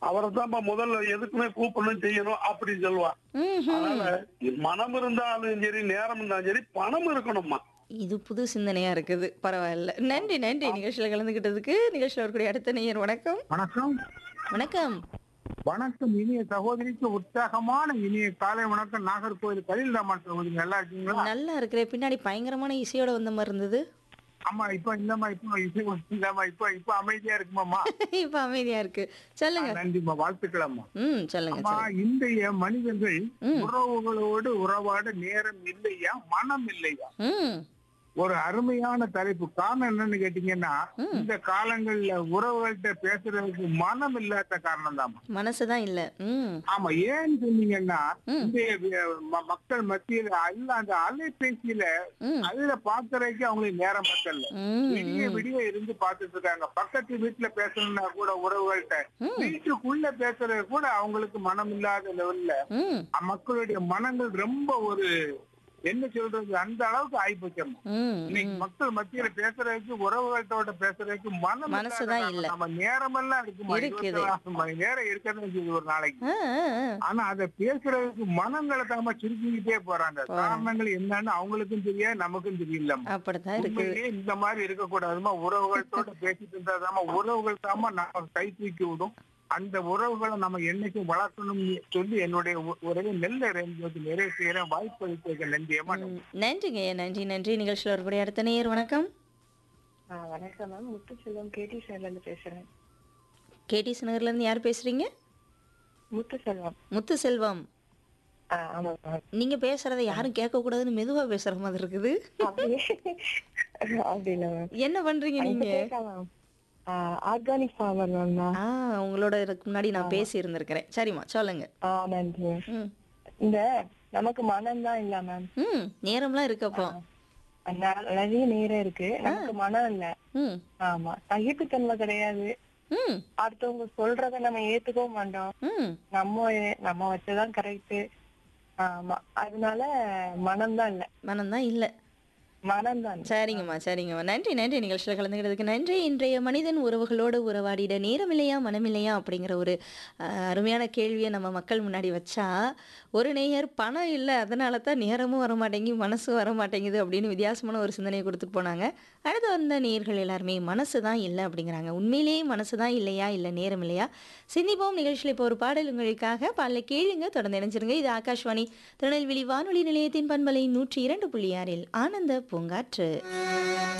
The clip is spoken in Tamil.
அவரை தான்ப்பா முதல்ல எதுக்குமே கூப்பிடணும் செய்யணும் அப்படின்னு சொல்லுவான் ம்ஹும். அதனால மனம் இருந்தாலும் சரி நேரம் இருந்தாலும் சரி பணம் இருக்கணும்மா இது புது சிந்தனையா இருக்குது பரவாயில்ல நன்றி நன்றி நிகழ்ச்சியில கலந்துகிட்டதுக்கு நிகழ்ச்சியில் வரக்கூடிய அடுத்த நேயர் வணக்கம் வணக்கம் வணக்கம் வணக்கம் இனிய சகோதரிக்கு உற்சாகமான இனிய காலை வணக்கம் நாகர்கோவில் கலில் ராமன் சகோதரி நல்லா இருக்கீங்களா நல்லா இருக்கிற பின்னாடி பயங்கரமான இசையோட வந்த மாதிரி இருந்தது ஆமா இப்ப இல்லம்மா இப்ப இசை இல்லம்மா இப்ப இப்ப அமைதியா இருக்குமாம்மா இப்ப அமைதியா இருக்கு சொல்லுங்க நன்றிம்மா வாழ்த்துக்களம்மா ம் சொல்லுங்க அம்மா சொல்லுங்க. இன்றைய மனிதர்கள் ம். உறவுகளோடு உறவாட நேரம் இல்லையா மனம் இல்லையா ம் ஒரு அருமையான தலைப்பு காரணம் என்னன்னு கேட்டீங்கன்னா ம். இந்த காலங்கள்ல உறவுகள்கிட்ட பேசுறதுக்கு மனம் இல்லாத காரணம் தான் மனசுதான் இல்ல ம் ஆமா ஏன்னு சொன்னீங்கன்னா ம். இந்த ம- மக்கள் மத்தியில அல்ல அந்த அலைபேசியில ம் அதுல பாக்குறதுக்கு அவங்களுக்கு நேரம் பத்தல ம் விடிய விடிய இருந்து பாத்துட்டு இருக்காங்க பக்கத்து வீட்டுல பேசணும்னா கூட உறவுகள்கிட்ட ம். வீட்டுக்குள்ள பேசுறது கூட அவங்களுக்கு மனம் இல்லாத லெவல்ல ம் மக்களுடைய மனங்கள் ரொம்ப ஒரு என்ன சொல்றது அந்த அளவுக்கு ஆயிப்போச்சம்மா ம் இன்னைக்கு ம். மக்கள் மத்தியில பேசுறதுக்கு உறவுகள்கிட்ட பேசுறதுக்கு மனம் மனசுதான் இல்லாத இல்ல. நம்ம நேரமெல்லாம் இருக்குமா இருக்குது. இருபத்தி நாலு மணி நேரம் இருக்கிறது செய்யுது ஒரு நாளைக்கு ஆ, ஆ, ஆ. ஆனா அத பேசுறதுக்கு மனங்களை தாம சுருக்கிக்கிட்டே போறாங்க போறாங்க. காரணங்கள் என்னன்னு அவங்களுக்கும் தெரியாது நமக்கும் தெரியலம்மா அப்படித்தான் இருக்குது உண்மையிலேயே இந்த மாதிரி இருக்கக்கூடாதுமா உறவுகளோட பேசிட்டு இருந்தாதாம உறவுகள் தாம நம்ம கை தூக்கி விடும் அந்த உறவுகளை நம்ம என்னைக்கும் வளர்க்கணும்னு சொல்லி என்னுடைய உ- உறவை நெல்ல ரேஞ்சு நிறைய செய்யறேன் வாய்ப்பு அளித்த நன்றியம்மா ம், நன்றிங்க நன்றி நன்றி நிகழ்ச்சியில் வரக்கூடிய அடுத்த நேயர் வணக்கம் ஆ, வணக்கம் மேம் முத்துச்செல்வம் கேடி சைட்ல இருந்து பேசுறேன் கேடிஸ் நகர்ல இருந்து யார் பேசுறீங்க முத்துச்செல்வம் முத்து செல்வம் ஆ, ஆமா மேம் நீங்க பேசுறத யாரும் கேட்க கூடாதுன்னு மெதுவா பேசுற மாதிரி இருக்குது அப்படியே அப்படி இல்ல மேம் என்ன பண்றீங்க நீங்க மேம் ஆர்கானிக் ஃபார்மர் மேம் நான் ஆ உங்களோட இதுக்கு முன்னாடி நான் பேசி இருந்திருக்கிறேன் சரிம்மா சொல்லுங்க ஆ நன்றி மேம் ம் இந்த நமக்கு மனம் தான் இல்ல மேம் ம் நேரம்லாம் இருக்கப்போ ந- நிறைய நேரம் இருக்கு நமக்கு மனம் இல்ல ம் ஆமா சகிப்புத்தன்மை கிடையாது ம் அடுத்தவங்க சொல்றத நம்ம ஏத்துக்கவும் மாட்டோம் ம் நம்ம நம்ம வச்சதான் கரெக்ட் ஆமா அதனால மனம் தான் இல்ல மனம்தான் இல்லை மனம் தான் சரிங்கம்மா சரிங்கம்மா நன்றி நன்றி நிகழ்ச்சியில் கலந்துக்கிறதுக்கு நன்றி இன்றைய மனிதன் உறவுகளோடு உறவாடிட நேரமில்லையா மனமில்லையா அப்படிங்கிற ஒரு அஹ், அருமையான கேள்வியை நம்ம மக்கள் முன்னாடி வச்சா ஒரு நேயர் பணம் இல்லை அதனால தான் நேரமும் வர மாட்டேங்குது மனசும் வர மாட்டேங்குது அப்படின்னு வித்தியாசமான ஒரு சிந்தனையை கொடுத்துட்டு போனாங்க அடுத்து வந்த நேயர்கள் எல்லாருமே மனசு தான் இல்லை அப்படிங்கிறாங்க உண்மையிலேயே மனசு தான் இல்லையா இல்லை நேரம் இல்லையா சிந்திப்போம் நிகழ்ச்சியில் இப்போ ஒரு பாடல் உங்களுக்காக பாடலை கேளுங்க தொடர்ந்து இணைஞ்சிருங்க இது ஆகாஷ்வாணி திருநெல்வேலி வானொலி நிலையத்தின் பண்பலை நூற்றி இரண்டு புள்ளி ஆறில் ஆனந்த பூங்காற்று